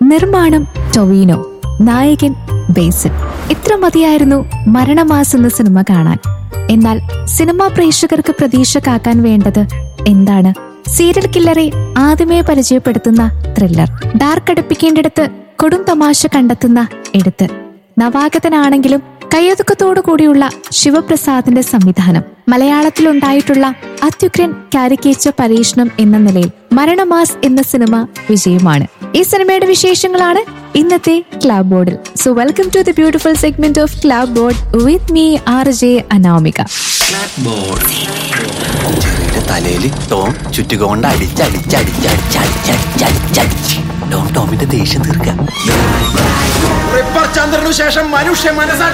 നിർമ്മാണം ടൊവീനോ നായകൻ ബേസിൽ ഇത്ര മതിയായിരുന്നു മരണമാസ് എന്ന സിനിമ കാണാൻ എന്നാൽ സിനിമാ പ്രേക്ഷകർക്ക് പ്രതീക്ഷ കാക്കാൻ വേണ്ടത് എന്താണ് സീരിയൽ കില്ലറെ ആദ്യമേ പരിചയപ്പെടുത്തുന്ന ത്രില്ലർ ഡാർക്ക് അടുപ്പിക്കേണ്ടിടത്ത് കൊടും തമാശ കണ്ടെത്തുന്ന എടുത്ത് നവാഗതനാണെങ്കിലും കയ്യൊതുക്കത്തോടു കൂടിയുള്ള ശിവപ്രസാദിന്റെ സംവിധാനം മലയാളത്തിലുണ്ടായിട്ടുള്ള അത്യുഗ്രൻ കാരിക്കേച്ചർ പരീക്ഷണം എന്ന നിലയിൽ മരണമാസ് എന്ന സിനിമ വിജയമാണ് ഈ സിനിമയുടെ വിശേഷങ്ങളാണ് ഇന്നത്തെ ക്ലാബ് ബോർഡിൽ so welcome to the beautiful segment of club board with me R J Anamika ചെറിയുടെ തലയിൽ ടോം ചുറ്റുകൊണ്ട് അടിച്ചടിച്ചടിച്ചടിച്ചടിച്ചടിച്ചടിച്ചടിച്ച് ടോം ടോമിന്റെ ദേഷ്യം തീർക്കാം റിപ്പർ ചന്ദ്രനു ശേഷം മനുഷ്യ മനസ്സാ